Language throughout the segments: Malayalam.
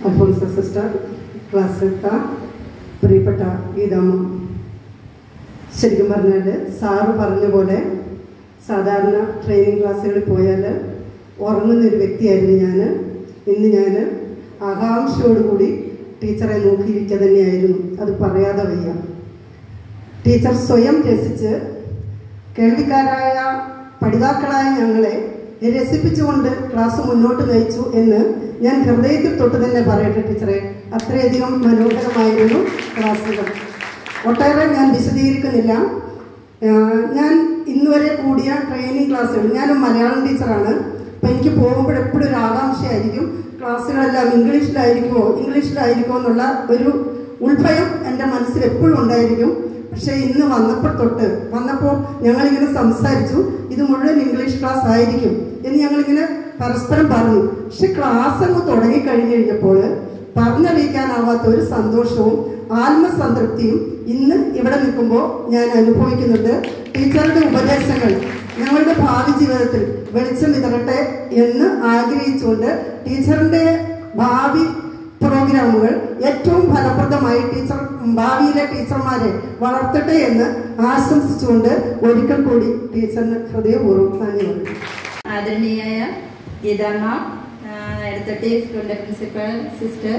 അൽഫോൻസ സിസ്റ്റർ ക്ലാസ് എടുത്ത പ്രിയപ്പെട്ട ഗീതാമ്മ ശരിക്കും പറഞ്ഞാൽ സാറ് പറഞ്ഞ പോലെ സാധാരണ ട്രെയിനിങ് ക്ലാസ്സുകളിൽ പോയാൽ ഉറങ്ങുന്ന ഒരു വ്യക്തിയായിരുന്നു ഞാൻ ഇന്ന് ഞാൻ ആകാംക്ഷയോടുകൂടി ടീച്ചറെ നോക്കിയിരിക്കുക തന്നെയായിരുന്നു അത് പറയാതെ വയ്യ ടീച്ചർ സ്വയം രസിച്ച് കേൾവിക്കാരായ പഠിതാക്കളായ ഞങ്ങളെ രസിപ്പിച്ചുകൊണ്ട് ക്ലാസ് മുന്നോട്ട് നയിച്ചു എന്ന് ഞാൻ ഹൃദയത്തിൽ തൊട്ട് തന്നെ പറയട്ടെ ടീച്ചറെ അത്രയധികം മനോഹരമായിരുന്നു ക്ലാസ്സുകൾ ഒട്ടേറെ ഞാൻ വിശദീകരിക്കുന്നില്ല ആഹ് ഞാൻ ഇന്നുവരെ കൂടിയ ട്രെയിനിങ് ക്ലാസ്സുകൾ ഞാനും മലയാളം ടീച്ചറാണ് അപ്പം എനിക്ക് പോകുമ്പോൾ എപ്പോഴും ഒരു ആകാംക്ഷയായിരിക്കും ക്ലാസ്സുകളെല്ലാം ഇംഗ്ലീഷിലായിരിക്കുമോ ഇംഗ്ലീഷിലായിരിക്കുമോ എന്നുള്ള ഒരു ഉൾഭയം എൻ്റെ മനസ്സിൽ എപ്പോഴും ഉണ്ടായിരിക്കും പക്ഷേ ഇന്ന് വന്നപ്പോൾ തൊട്ട് വന്നപ്പോൾ ഞങ്ങളിങ്ങനെ സംസാരിച്ചു ഇത് മുഴുവൻ ഇംഗ്ലീഷ് ക്ലാസ് ആയിരിക്കും എന്ന് ഞങ്ങളിങ്ങനെ പരസ്പരം പറഞ്ഞു പക്ഷെ ക്ലാസ് അങ്ങ് തുടങ്ങി കഴിഞ്ഞു കഴിഞ്ഞപ്പോൾ പറഞ്ഞറിയിക്കാനാവാത്ത ഒരു സന്തോഷവും ആത്മസംതൃപ്തിയും ഇന്ന് ഇവിടെ നിൽക്കുമ്പോൾ ഞാൻ അനുഭവിക്കുന്നുണ്ട് ടീച്ചറുടെ ഉപദേശങ്ങൾ ഞങ്ങളുടെ ഭാവി ജീവിതത്തിൽ വെളിച്ചം വിതറട്ടെ എന്ന് ആഗ്രഹിച്ചുകൊണ്ട് ടീച്ചറിന്റെ ഭാവി പ്രോഗ്രാമുകൾ ഏറ്റവും ഫലപ്രദമായി ടീച്ചർ ഭാവിയിലെ ടീച്ചർമാരെ വളർത്തട്ടെ എന്ന് ആശംസിച്ചുകൊണ്ട് ഒരിക്കൽ കൂടി ടീച്ചറിന് ഹൃദയപൂർവ്വം നന്ദി പറയുന്നു ആദരണീയായ ഗീതാമ്മ എടത്തൊട്ടി സ്കൂളിൻ്റെ പ്രിൻസിപ്പൽ സിസ്റ്റർ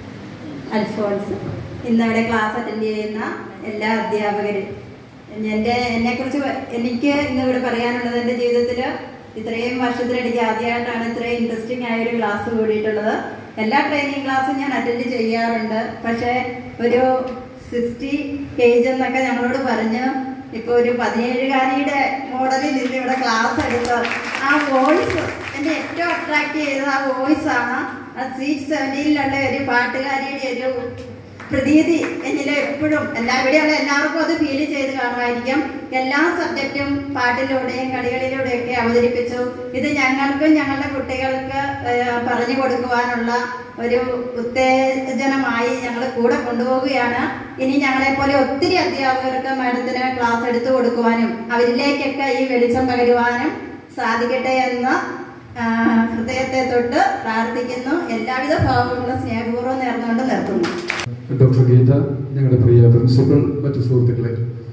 അൽഫോൺസ് ഇന്ന് അവിടെ ക്ലാസ് അറ്റൻഡ് ചെയ്യുന്ന എല്ലാ അധ്യാപകരും എൻ്റെ എന്നെക്കുറിച്ച് പ- എനിക്ക് ഇന്ന് ഇവിടെ പറയാനുള്ളത് എൻ്റെ ജീവിതത്തിൽ ഇത്രയും വർഷത്തിൽ എനിക്ക് ആദ്യമായിട്ടാണ് ഇത്രയും ഇൻട്രസ്റ്റിംഗ് ആയ ഒരു ക്ലാസ് കൂടിയിട്ടുള്ളത് എല്ലാ ട്രെയിനിങ് ക്ലാസ്സും ഞാൻ അറ്റൻഡ് ചെയ്യാറുണ്ട് പക്ഷേ ഒരു സിക്സ്റ്റി പേജ് എന്നൊക്കെ ഞങ്ങളോട് പറഞ്ഞ് ഇപ്പൊ ഒരു പതിനേഴുകാരിയുടെ മോഡലിൽ നിന്ന് ഇവിടെ ക്ലാസ് എടുത്ത് ആ വോയിസ് എന്നെ ഏറ്റവും അട്രാക്ട് ചെയ്തത് ആ വോയിസ് ആണ് ആ സീറ്റ് സെവൻറ്റീനിലുള്ള ഒരു പാട്ടുകാരിയുടെ ഒരു പ്രതീതി എന്നിൽ എപ്പോഴും എല്ലാ ഇവിടെയുള്ള എല്ലാവർക്കും അത് ഫീൽ ചെയ്ത് കാണുമായിരിക്കും എല്ലാ സബ്ജക്റ്റും പാട്ടിലൂടെയും കളികളിലൂടെയൊക്കെ അവതരിപ്പിച്ചു ഇത് ഞങ്ങൾക്കും ഞങ്ങളുടെ കുട്ടികൾക്ക് ഏഹ്, പറഞ്ഞു കൊടുക്കുവാനുള്ള ഒരു ഉത്തേജനമായി ഞങ്ങൾ കൂടെ കൊണ്ടുപോവുകയാണ് ഇനി ഞങ്ങളെ പോലെ ഒത്തിരി അധ്യാപകർക്ക് മാഡത്തിന് ക്ലാസ് എടുത്തു കൊടുക്കുവാനും അവരിലേക്കൊക്കെ ഈ വെളിച്ചം പകരുവാനും സാധിക്കട്ടെ എന്ന് ആ, ഹൃദയത്തെ തൊട്ട് പ്രാർത്ഥിക്കുന്നു എല്ലാവിധ ഭാവങ്ങളും സ്നേഹപൂർവ്വം നേർന്നുകൊണ്ട് നിർത്തുന്നു ഡോക്ടർ ഗീത ഞങ്ങളുടെ പ്രിയ പ്രിൻസിപ്പൽ മറ്റു സുഹൃത്തുക്കളെ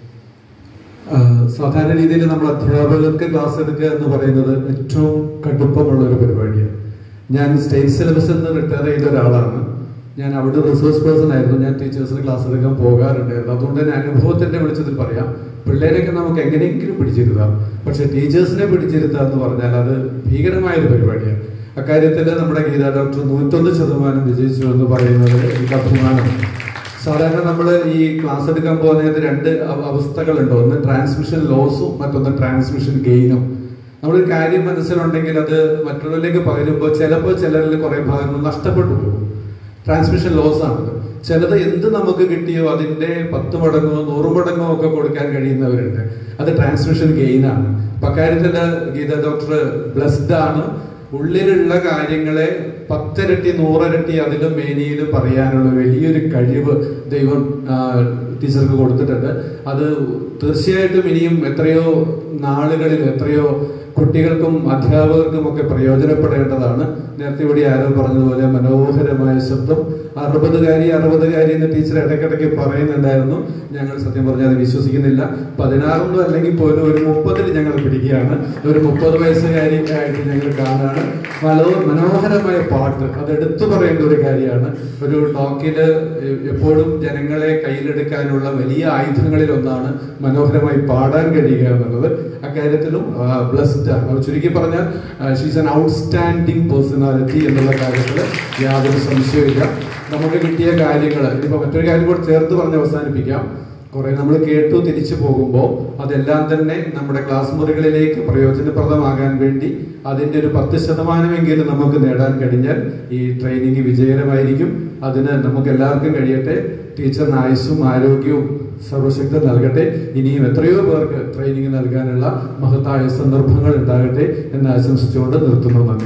ആ, സാധാരണ രീതിയിൽ നമ്മൾ അധ്യാപകർക്ക് ക്ലാസ് എടുക്കുക എന്ന് പറയുന്നത് ഏറ്റവും കടുപ്പമുള്ള ഒരു പരിപാടിയാണ് ഞാൻ സ്റ്റേറ്റ് സിലബസിൽ നിന്ന് റിട്ടയർ ചെയ്ത ഒരാളാണ് ഞാൻ അവിടെ റിസോഴ്സ് പേഴ്സൺ ആയിരുന്നു ഞാൻ ടീച്ചേഴ്സിന് ക്ലാസ് എടുക്കാൻ പോകാറുണ്ടായിരുന്നു അതുകൊണ്ട് തന്നെ അനുഭവത്തിന്റെ വെളിച്ചത്തിൽ പറയാം പിള്ളേരെയൊക്കെ നമുക്ക് എങ്ങനെയെങ്കിലും പിടിച്ചിരുത്താം പക്ഷെ ടീച്ചേഴ്സിനെ പിടിച്ചിരുത്തുക എന്ന് പറഞ്ഞാൽ അത് ഭീകരമായ ഒരു പരിപാടിയാണ് അക്കാര്യത്തിൽ നമ്മുടെ ഗീതാ ഡോക്ടർ നൂറ്റൊന്ന് ശതമാനം വിജയിച്ചു എന്ന് പറയുന്നത് എനിക്ക് അഭിമാനമാണ് സാധാരണ നമ്മൾ ഈ ക്ലാസ് എടുക്കാൻ പോകുന്നതിന് രണ്ട് അവ- അവസ്ഥകളുണ്ട് ഒന്ന് ട്രാൻസ്മിഷൻ ലോസും മറ്റൊന്ന് ട്രാൻസ്മിഷൻ ഗെയിനും നമ്മളൊരു കാര്യം മനസ്സിലുണ്ടെങ്കിൽ അത് മറ്റുള്ളവരിലേക്ക് പകരുമ്പോൾ ചിലപ്പോൾ ചിലരിൽ കുറെ ഭാഗങ്ങൾ നഷ്ടപ്പെട്ടു പോകും ട്രാൻസ്മിഷൻ ലോസ് ആണത് ചിലത് എന്ത് നമുക്ക് കിട്ടിയോ അതിന്റെ പത്ത് മടങ്ങോ നൂറ് മടങ്ങോ ഒക്കെ കൊടുക്കാൻ കഴിയുന്നവരുണ്ട് അത് ട്രാൻസ്മിഷൻ ഗെയിൻ ആണ് അപ്പൊ അക്കാര്യത്തിൽ ഗീത ഡോക്ടർ ബ്ലസ്ഡ് ആണ് ഉള്ളിലുള്ള കാര്യങ്ങളെ പത്തിരട്ടി നൂറിരട്ടി അതിലും മേനിയിലും പറയാനുള്ള വലിയൊരു കഴിവ് ദൈവം ആ, ടീച്ചർക്ക് കൊടുത്തിട്ടുണ്ട് അത് തീർച്ചയായിട്ടും ഇനിയും എത്രയോ നാളുകളിൽ എത്രയോ കുട്ടികൾക്കും അധ്യാപകർക്കും ഒക്കെ പ്രയോജനപ്പെടേണ്ടതാണ് നേരത്തെ ഇവിടെ ആരോ പറഞ്ഞതുപോലെ മനോഹരമായ ശബ്ദം അറുപതുകാരി അറുപതുകാരി എന്ന് ടീച്ചർ ഇടയ്ക്കിടയ്ക്ക് പറയുന്നുണ്ടായിരുന്നു ഞങ്ങൾ സത്യം പറഞ്ഞാൽ അത് വിശ്വസിക്കുന്നില്ല പതിനാറൊന്നും അല്ലെങ്കിൽ പോലും ഒരു മുപ്പതിൽ ഞങ്ങൾ പിടിക്കുകയാണ് ഒരു മുപ്പത് വയസ്സുകാരി ആയിട്ട് ഞങ്ങൾ കാണുകയാണ് മനോ മനോഹരമായ പാട്ട് അത് എടുത്തു പറയേണ്ട ഒരു കാര്യമാണ് ഒരു ടോക്കില് എപ്പോഴും ജനങ്ങളെ കയ്യിലെടുക്കാനുള്ള വലിയ ആയുധങ്ങളിൽ ഒന്നാണ് മനോഹരമായി പാടാൻ കഴിയുക എന്നുള്ളത് അക്കാര്യത്തിലും ബ്ലസ്ഡ് ആണ് ചുരുക്കി പറഞ്ഞാൽ ഷീസ് ആൻ ഔട്ട്സ്റ്റാൻഡിങ് പേഴ്സണാലിറ്റി എന്നുള്ള കാര്യത്തിൽ യാതൊരു സംശയമില്ല നമുക്ക് കിട്ടിയ കാര്യങ്ങൾ ഇനിയിപ്പോ മറ്റൊരു കാര്യം കൂടെ ചേർത്ത് പറഞ്ഞ് അവസാനിപ്പിക്കാം കുറെ നമ്മൾ കേട്ടു തിരിച്ചു പോകുമ്പോൾ അതെല്ലാം തന്നെ നമ്മുടെ ക്ലാസ് മുറികളിലേക്ക് പ്രയോജനപ്രദമാകാൻ വേണ്ടി അതിന്റെ ഒരു പത്ത് ശതമാനമെങ്കിലും നമുക്ക് നേടാൻ കഴിഞ്ഞാൽ ഈ ട്രെയിനിങ് വിജയകരമായിരിക്കും അതിന് നമുക്ക് എല്ലാവർക്കും കഴിയട്ടെ ടീച്ചറിന് ആയുസ്സും ആരോഗ്യവും സർവശക്തി നൽകട്ടെ ഇനിയും എത്രയോ പേർക്ക് ട്രെയിനിങ് നൽകാനുള്ള മഹത്തായ സന്ദർഭങ്ങൾ ഉണ്ടാകട്ടെ എന്ന് ആശംസിച്ചുകൊണ്ട് നിർത്തുന്നു നന്ദി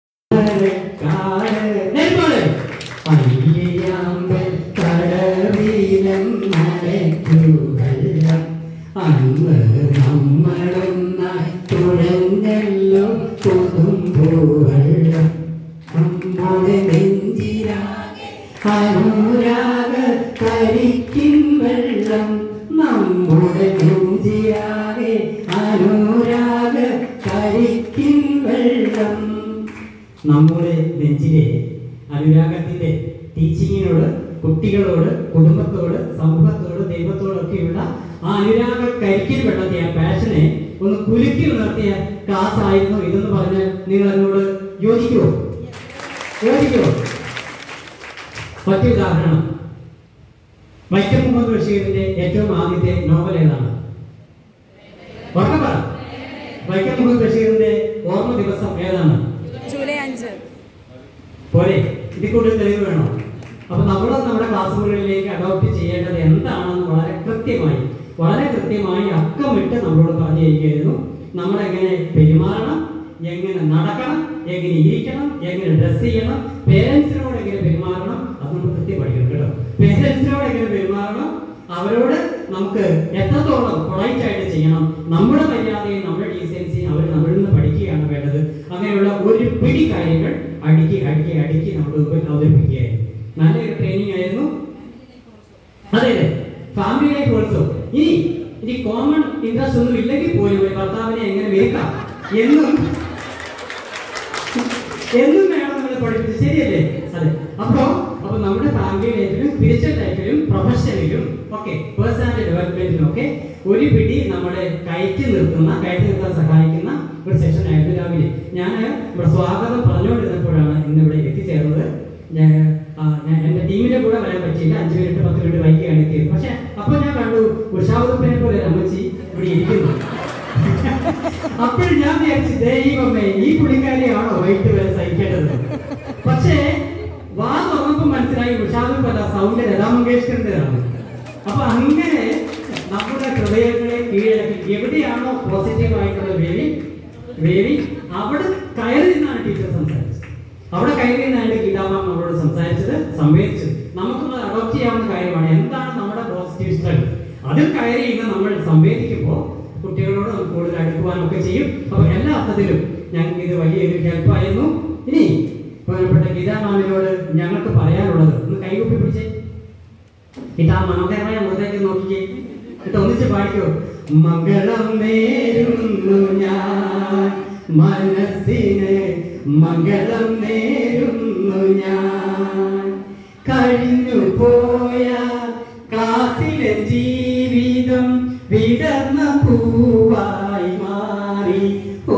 അയ്യാമ്പൽ കടവിലം നരക്കുവെള്ളം അന്ന് നമ്മളൊന്നായി തുഴഞ്ഞല്ലോ പുതുമ്പൂവെള്ളം നമ്മുടെ നെഞ്ചിലാകെ അനുരാഗ കരിക്കിൻ വെള്ളം നമ്മുടെ നെഞ്ചിയാകെ അനുരാഗ കരിക്കിൻ വെള്ളം നമ്മുടെ നെഞ്ചിലെ അനുരാഗത്തിന്റെ ടീച്ചിങ്ങിനോട് കുട്ടികളോട് കുടുംബത്തോട് സമൂഹത്തോട് ദൈവത്തോടൊക്കെയുള്ള ആ അനുരാഗ കരിക്കിൽ വെള്ളത്തെ ആ പാഷനെ ഒന്ന് കുലുക്കി ഉണർത്തിയ ക്ലാസ് ആയിരുന്നു ഇതെന്ന് പറഞ്ഞ് നിങ്ങൾ എന്നോട് യോജിക്കുമോ യോജിക്കുമോ മറ്റൊരു ഉദാഹരണം വൈക്കം മുഹമ്മദ് ബഷീറിന്റെ ഏറ്റവും ആദ്യത്തെ നോവൽ ഏതാണ് ഓർമ്മ പറ വൈക്കം മുഹമ്മദ് ബഷീറിന്റെ ഓർമ്മ ദിവസം ഏതാണ് ജൂലൈ അഞ്ച് പോരെ ഇതിൽ കൂടുതൽ തെളിവ് വേണോ അപ്പൊ നമ്മൾ നമ്മുടെ ക്ലാസ്സുകളിലേക്ക് അഡോപ്റ്റ് ചെയ്യേണ്ടത് എന്താണെന്ന് വളരെ കൃത്യമായി വളരെ കൃത്യമായി അക്കമിട്ട് നമ്മളോട് പറഞ്ഞു തരികയായിരുന്നു നമ്മൾ എങ്ങനെ പെരുമാറണം എങ്ങനെ നടക്കണം എങ്ങനെ ഇരിക്കണം എങ്ങനെ ഡ്രസ് ചെയ്യണം പേരൻസിനോട് എങ്ങനെ പെരുമാറണം അത് നമ്മൾ കൃത്യം പഠിക്കണം കേട്ടോ പേരൻസിനോട് എങ്ങനെ പെരുമാറണം അവരോട് നമുക്ക് എത്രത്തോളം പൊളൈറ്റ് ആയിട്ട് ചെയ്യണം നമ്മുടെ മര്യാദയും നമ്മുടെ ഡീസൻസിയും അവർ നമ്മളിൽ നിന്ന് പഠിക്കുകയാണ് വേണ്ടത് അങ്ങനെയുള്ള ഒരു പിടി കാര്യങ്ങൾ അടുക്കി അടുക്കി അടുക്കി നമ്മുടെ മുമ്പിൽ അവതരിപ്പിക്കുകയായിരുന്നു നല്ലൊരു ട്രെയിനിങ് ആയിരുന്നു അതെ അതെ ഫാമിലി ലൈഫ് ഓൾസോ ഇനി ഇനി കോമൺ ഇൻട്രസ്റ്റ് ഒന്നും ഇല്ലെങ്കിൽ പോലും ഒരു ഭർത്താവിനെ എങ്ങനെ വിൽക്കാം എന്നും എന്നും വേണം നമ്മൾ പഠിപ്പിച്ച് ശരിയല്ലേ അതെ അപ്പോ അപ്പൊ നമ്മുടെ ഫാമിലി ലൈഫിലും സ്പിരിച്വൽ ലൈഫിലും പ്രൊഫഷണലിലും ഒക്കെ പേഴ്സണാലിറ്റി ഡെവലപ്മെന്റിലും ഒക്കെ ഒരു പിടി നമ്മളെ കയറ്റി നിർത്തുന്ന കയറ്റി നിർത്താൻ സഹായിക്കുന്ന ഒരു സെഷൻ ആയിരുന്നു രാവിലെ ഞാൻ ഇവിടെ സ്വാഗതം പറഞ്ഞുകൊണ്ടിരുന്നപ്പോഴാണ് ഇന്ന് ഇവിടെ എത്തിച്ചേർന്നത് ഞാൻ ആ, ഞാൻ എന്റെ ടീമിന്റെ കൂടെ വരാൻ പറ്റിയില്ല അഞ്ചു മിനിറ്റ് പത്ത് മിനിറ്റ് വൈകിയാണ് എത്തിയത് പക്ഷെ അപ്പൊ ഞാൻ കണ്ടു ഉഷാവുപ്പിനെ പോലെ ഒരു അമ്മച്ചി ഇവിടെ ഇരിക്കുന്നു അപ്പോഴും ഞാൻ വിചാരിച്ചു ദൈവമേ ഈ പുള്ളിക്കാരിയാണോ വൈകിട്ട് വരെ സഹിക്കേണ്ടത് പക്ഷേ വാ തുറന്നപ്പോ മനസ്സിലായി ഉഷാദുപ്പല്ല സൗണ്ട് ലതാ മങ്കേഷ്കറിന്റെതാണ് അപ്പൊ അങ്ങനെ നമ്മുടെ ഹൃദയങ്ങളെ കീഴടക്കി എവിടെയാണോ പോസിറ്റീവ് ആയിട്ടുള്ള വേവി വേവി അവിടെ കയറി നിന്നാണ് ടീച്ചർ സംസാരിച്ചത് അവിടെ കയറി നിന്നാണ് ഗീതാമാം നമ്മളോട് സംസാരിച്ചത് സംവേദിച്ചത് നമുക്കൊന്ന് അഡോപ്റ്റ് ചെയ്യാവുന്ന കാര്യമാണ് എന്താണ് നമ്മുടെ പോസിറ്റീവ് സ്ട്രെങ്ത് അതിൽ കയറി ഇന്ന് നമ്മൾ സംവേദിക്കുമ്പോൾ കുട്ടികളോട് നമുക്ക് കൂടുതൽ അടുക്കുവാനൊക്കെ ചെയ്യും അപ്പൊ എല്ലാ അർത്ഥത്തിലും ഞങ്ങൾക്ക് ഇത് വലിയൊരു ഹെൽപ്പായിരുന്നു ഇനി ബഹുമാനപ്പെട്ട ഗീതാ മാമിനോട് ഞങ്ങൾക്ക് പറയാനുള്ളത് ഒന്ന് കൈകൂപ്പി പിടിച്ചേ ഇതാ മനോഹരമായ മുഖത്തേക്ക് നോക്കിക്കേ എന്നിട്ട് ഒന്നിച്ച് പാടിക്കോ മംഗളം നേരുന്നു ഞാൻ മനസ്സിന് മംഗളം നേരുന്നു ഞാൻ കഴിഞ്ഞു പോയ ക്ലാസ്സിലെ ജീവിതം വിടർന്ന പൂവായി മാറി ഓ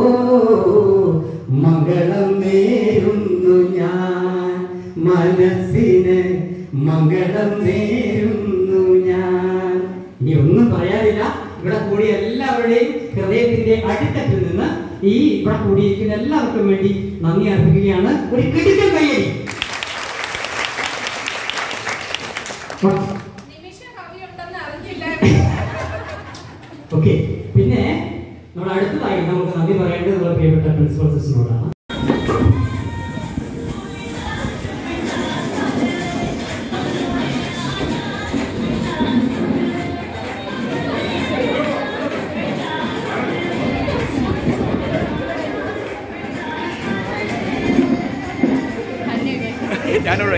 മംഗളം നേരുന്നു ഞാൻ മനസ്സിന് മംഗളം നേരുന്നു ഞാൻ ഇനി ഒന്നും പറയാനില്ല ഇവിടെ കൂടിയ എല്ലാവരുടെയും ഹൃദയത്തിന്റെ അടിത്തട്ടിൽ നിന്ന് ഈ ഇവിടെ കൂടിയിരിക്കുന്ന എല്ലാവർക്കും വേണ്ടി നന്ദി അർപ്പിക്കുകയാണ് ഒരു കിടുക്കൻ കയ്യടി ഓക്കെ പിന്നെ നമ്മൾ അടുത്തതായി നമുക്ക് നന്ദി പറയേണ്ടത് നമ്മുടെ പ്രിയപ്പെട്ട പ്രിൻസിപ്പൽ സിസ്റ്ററിനോടാണ് ഞാനിവിടെ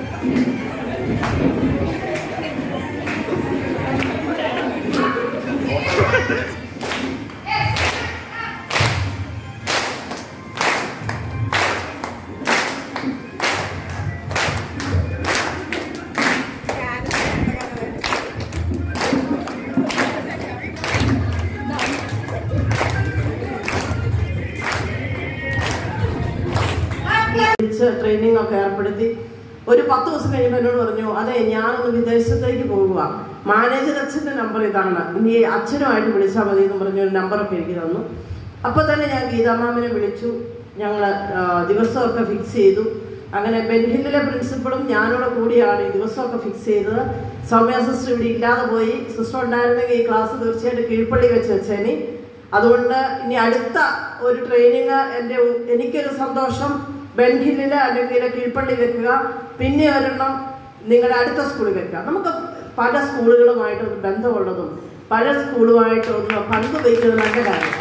വിളിച്ച് ട്രെയിനിങ് ഒക്കെ ഏർപ്പെടുത്തി ഒരു പത്ത് ദിവസം കഴിയുമ്പോൾ എന്നോട് പറഞ്ഞു അതെ ഞാനൊന്ന് വിദേശത്തേക്ക് പോകുക മാനേജർ അച്ഛൻ്റെ നമ്പർ ഇതാണ് ഇനി അച്ഛനുമായിട്ട് വിളിച്ചാൽ മതി എന്ന് പറഞ്ഞ ഒരു നമ്പറൊക്കെ എനിക്ക് തന്നു അപ്പോൾ തന്നെ ഞാൻ ഗീതാമാമിനെ വിളിച്ചു ഞങ്ങൾ ദിവസമൊക്കെ ഫിക്സ് ചെയ്തു അങ്ങനെ ബെൻഹില്ലിലെ പ്രിൻസിപ്പളും ഞാനോട് കൂടിയാണ് ഈ ദിവസമൊക്കെ ഫിക്സ് ചെയ്തത് സൗമ്യ സിസ്റ്റർ ഇവിടെ ഇല്ലാതെ പോയി സിസ്റ്റർ ഉണ്ടായിരുന്നെങ്കിൽ ഈ ക്ലാസ് തീർച്ചയായിട്ടും കീഴ്പള്ളി വെച്ച് വെച്ചേനി അതുകൊണ്ട് ഇനി അടുത്ത ഒരു ട്രെയിനിങ് എൻ്റെ ഉ- എനിക്കൊരു സന്തോഷം ബെൻഹില്ലിൽ അല്ലെങ്കിൽ കീഴ്പള്ളി വെക്കുക പിന്നെ ഒരെണ്ണം നിങ്ങളുടെ അടുത്ത സ്കൂളിൽ വെക്കുക നമുക്ക് പല സ്കൂളുകളുമായിട്ട് ഒരു ബന്ധമുള്ളതും പല സ്കൂളുമായിട്ട് ഒന്ന് പങ്കുവയ്ക്കുന്നത് നല്ല കാര്യം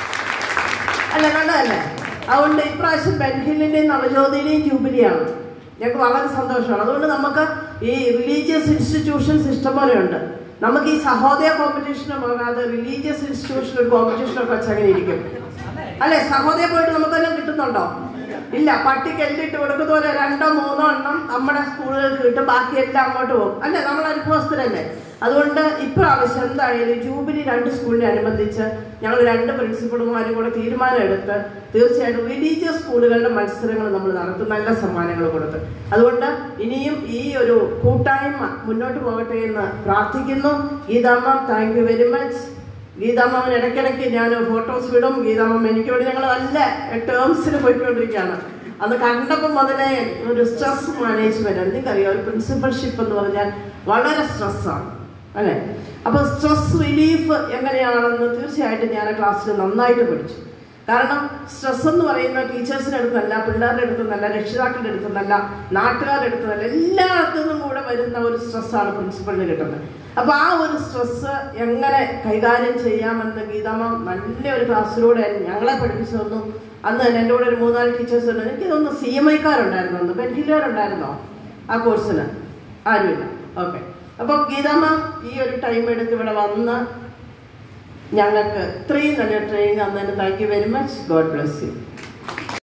അല്ല നല്ലതല്ലേ അതുകൊണ്ട് ഇപ്രാവശ്യം ബെൻഹില്ലിൻ്റെയും നവജ്യോതിയുടെയും ജൂബിലിയാണ് ഞങ്ങൾക്ക് വളരെ സന്തോഷമാണ് അതുകൊണ്ട് നമുക്ക് ഈ റിലീജിയസ് ഇൻസ്റ്റിറ്റ്യൂഷൻസ് ഇഷ്ടംപോലെ ഉണ്ട് നമുക്ക് ഈ സഹോദയ കോമ്പറ്റീഷന് പോകാതെ റിലീജിയസ് ഇൻസ്റ്റിറ്റ്യൂഷൻ ഒരു കോമ്പറ്റീഷനൊക്കെ വെച്ച് അങ്ങനെ ഇരിക്കും അല്ലെ സഹോദയ പോയിട്ട് നമുക്കെല്ലാം കിട്ടുന്നുണ്ടോ ഇല്ല പട്ടിക്ക് എല്ലിട്ട് കൊടുക്കുന്ന പോലെ രണ്ടോ മൂന്നോ എണ്ണം നമ്മുടെ സ്കൂളുകൾക്ക് കിട്ടും ബാക്കി എല്ലാം അങ്ങോട്ട് പോകും അല്ലേ നമ്മൾ അനുഭവസ്ഥരല്ലേ അതുകൊണ്ട് ഇപ്രാവശ്യം എന്തായാലും ജൂബിലി രണ്ട് സ്കൂളിനെ അനുബന്ധിച്ച് ഞങ്ങൾ രണ്ട് പ്രിൻസിപ്പളുമാരും കൂടെ തീരുമാനം എടുത്ത് തീർച്ചയായിട്ടും റിലീജിയസ് സ്കൂളുകളുടെ മത്സരങ്ങൾ നമ്മൾ നടത്തും നല്ല സമ്മാനങ്ങൾ കൊടുത്ത് അതുകൊണ്ട് ഇനിയും ഈ ഒരു കൂട്ടായ്മ മുന്നോട്ട് പോകട്ടെ എന്ന് പ്രാർത്ഥിക്കുന്നു Geethamma thank you very much ഗീതാമ്മൻ ഇടയ്ക്കിടയ്ക്ക് ഞാൻ ഫോട്ടോസ് വിടും ഗീതാമ്മ എനിക്ക് വേണ്ടി ഞങ്ങൾ നല്ല ടേംസിന് പോയിക്കൊണ്ടിരിക്കുകയാണ് അന്ന് കണ്ടപ്പോൾ മുതലേ ഒരു സ്ട്രെസ് മാനേജ്മെന്റ് നിങ്ങൾക്കറിയാം ഒരു പ്രിൻസിപ്പൽഷിപ്പ് എന്ന് പറഞ്ഞാൽ വളരെ സ്ട്രെസ്സാണ് അല്ലേ അപ്പോൾ സ്ട്രെസ് റിലീഫ് എങ്ങനെയാണെന്ന് തീർച്ചയായിട്ടും ഞാൻ ആ ക്ലാസ്സിൽ നന്നായിട്ട് പഠിച്ചു കാരണം സ്ട്രെസ് എന്ന് പറയുന്ന ടീച്ചേഴ്സിന്റെ അടുത്തല്ല പിള്ളേരുടെ അടുത്തുനിന്നല്ല രക്ഷിതാക്കളുടെ അടുത്തുനിന്നല്ല നാട്ടുകാരുടെ അടുത്തുനിന്നല്ല എല്ലായിടത്തു നിന്നും കൂടെ വരുന്ന ഒരു സ്ട്രെസ്സാണ് പ്രിൻസിപ്പളിന് കിട്ടുന്നത് അപ്പൊ ആ ഒരു സ്ട്രെസ് എങ്ങനെ കൈകാര്യം ചെയ്യാമെന്ന് ഗീതാമ്മ നല്ലൊരു ക്ലാസ്സിലൂടെ ഞങ്ങളെ പഠിപ്പിച്ചു തന്നു അന്ന് തന്നെ എൻ്റെ കൂടെ ഒരു മൂന്നാല് ടീച്ചേഴ്സ് ഉണ്ട് എനിക്ക് തോന്നുന്നു സി എം ഐക്കാരുണ്ടായിരുന്നു അന്ന് പെൻഹിലുകാരുണ്ടായിരുന്നോ ആ കോഴ്സിന് ആരുമില്ല ഓക്കെ അപ്പോൾ ഗീതാമ്മ ഈ ഒരു ടൈം എടുത്ത് ഇവിടെ വന്ന് ഞങ്ങൾക്ക് ഇത്രയും നല്ല ട്രെയിനിങ് അന്നതിന് thank you very much God bless U